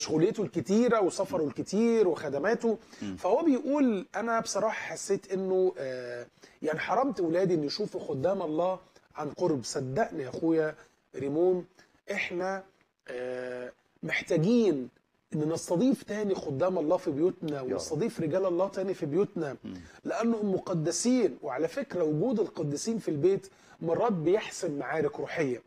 شغلته الكتيره وسفره الكتير وخدماته فهو بيقول انا بصراحه حسيت انه آه، يعني حرمت ولادي ان يشوفوا خدام الله عن قرب صدقني يا اخويا ريمون احنا آه، محتاجين ان نستضيف تاني خدام الله في بيوتنا ونستضيف رجال الله تاني في بيوتنا لانهم مقدسين وعلى فكره وجود القديسين في البيت مرات بيحسم معارك روحيه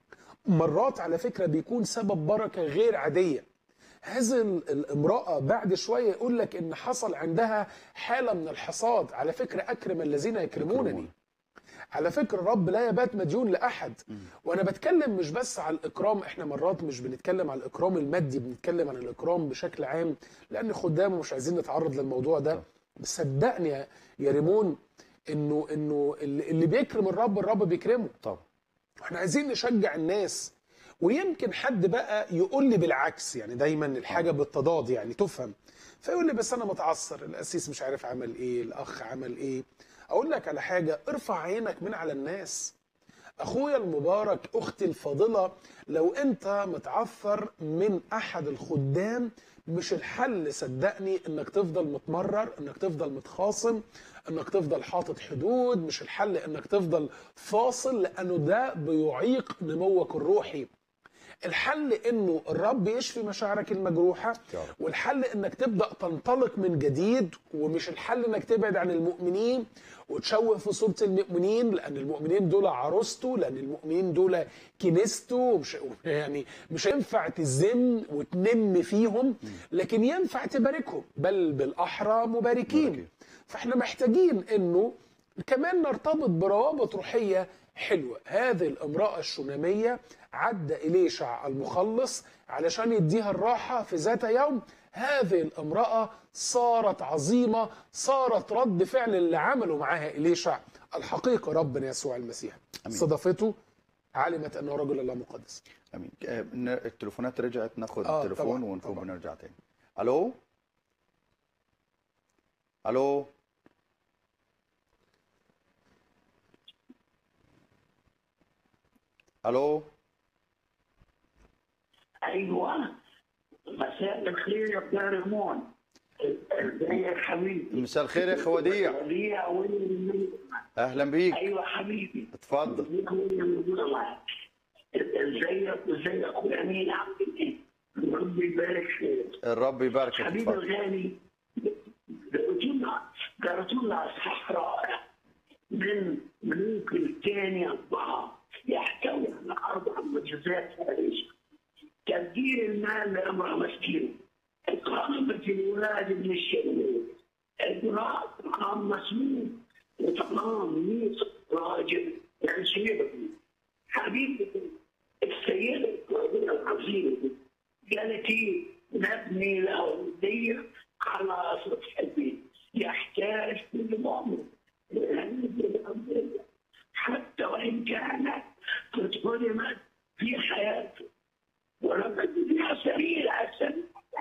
مرات على فكره بيكون سبب بركه غير عاديه هذه ال- الامراه بعد شويه يقول لك ان حصل عندها حاله من الحصاد على فكره اكرم الذين يكرمونني يكرمون. على فكره الرب لا يبات مديون لاحد وانا بتكلم مش بس على الاكرام احنا مرات مش بنتكلم على الاكرام المادي بنتكلم عن الاكرام بشكل عام لان خدامه مش عايزين نتعرض للموضوع ده بس صدقني يا- يا ريمون انه انه اللي اللي بيكرم الرب الرب بيكرمه طبعا احنا عايزين نشجع الناس ويمكن حد بقى يقول لي بالعكس يعني دايما الحاجه بالتضاد يعني تفهم فيقول لي بس انا متعثر القسيس مش عارف عمل ايه الاخ عمل ايه اقول لك على حاجه ارفع عينك من على الناس اخويا المبارك اختي الفاضله لو انت متعثر من احد الخدام مش الحل صدقني انك تفضل متمرر انك تفضل متخاصم انك تفضل حاطط حدود مش الحل انك تفضل فاصل لانه ده بيعيق نموك الروحي الحل انه الرب يشفي مشاعرك المجروحه يا رب. والحل انك تبدا تنطلق من جديد ومش الحل انك تبعد عن المؤمنين وتشوه في صوره المؤمنين لان المؤمنين دول عروسته لان المؤمنين دول كنيسته مش يعني مش هينفع تزن وتنم فيهم لكن ينفع تباركهم بل بالاحرى مباركين مباركين. فاحنا محتاجين انه كمان نرتبط بروابط روحيه حلوه هذه الامراه الشوناميه عدى اليشع المخلص علشان يديها الراحه في ذات يوم هذه الامراه صارت عظيمه صارت رد فعل اللي عمله معاها اليشع الحقيقه ربنا يسوع المسيح أمين. صدفته علمت انه رجل الله مقدس امين آه، ن- التليفونات رجعت ناخد آه، التليفون طبعاً، ونفوق طبعاً. ونرجع تاني الو الو الو ايوه مساء الخير يا ابن ريمون ازاي يا حبيبي مساء الخير يا اخ وديع وديع وين- اهلا بيك ايوه حبيبي اتفضل ازيك وازي اخويا امين عامل ايه؟ ربي يبارك فيك الرب يباركك حبيبي اتفضل الغالي قرأتونا قرأتونا اصحاح رائع من ملوك الثاني أربعة يحتوي على أربع معجزات هذه تبديل المال لامرأة مسكينة إقامة الولاد من الشرير إجراء طعام مسموم وطعام ميت راجل يعيش حبيبتي السيدة القادرة العظيمة قالت لي نبني له ودية على سطح البيت يحتاج كل مؤمن لهذه القضية حتى وإن كانت قد ظلمت في حياته ولقد فيها سرير أحسن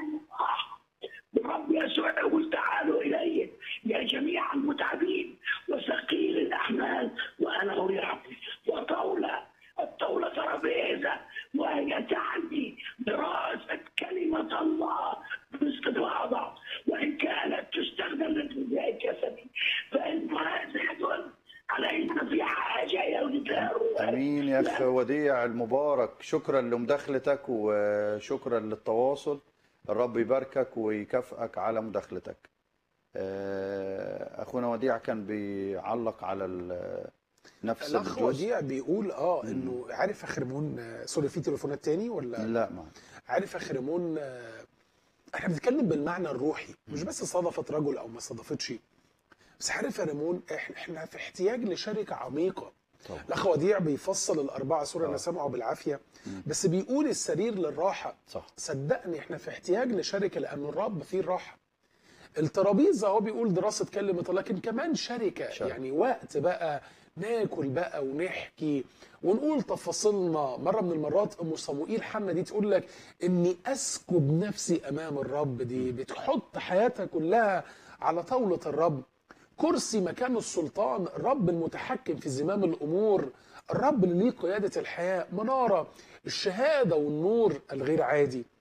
الرب يسوع يقول تعالوا إلي يا جميع المتعبين وثقيل الأحمال وأنا أريحكم وطاولة الطاولة ترابيزة وهي تعني دراسة كلمة الله باستفاضة وإن كانت تستخدم للغذاء الجسدي فإن هذا يدل على أن في حاجة إلى الغذاء الروحي. امين يا اخ وديع المبارك شكرا لمداخلتك وشكرا للتواصل الرب يباركك ويكافئك على مداخلتك آه، اخونا وديع كان بيعلق على ال- نفس الاخ الجزء وديع بيقول اه انه عارف اخ ريمون آه، سوري في تليفونات تاني ولا لا ما عارف اخ ريمون آه، احنا بنتكلم بالمعنى الروحي مش بس صادفت رجل او ما صادفتش بس عارف يا ريمون احنا احنا في احتياج لشركه عميقه طبعا. الاخ وديع بيفصل الاربعه سوره انا آه. سامعه بالعافيه بس بيقول السرير للراحه صح صدقني احنا في احتياج لشركه لان الرب فيه الراحه الترابيزه هو بيقول دراسه كلمه الله، لكن كمان شركه شركة. يعني وقت بقى ناكل بقى ونحكي ونقول تفاصيلنا مره من المرات ام صموئيل حنا دي تقول لك اني اسكب نفسي امام الرب دي بتحط حياتها كلها على طاوله الرب كرسي مكان السلطان الرب المتحكم في زمام الامور الرب اللي ليه قياده الحياه مناره الشهاده والنور الغير عادي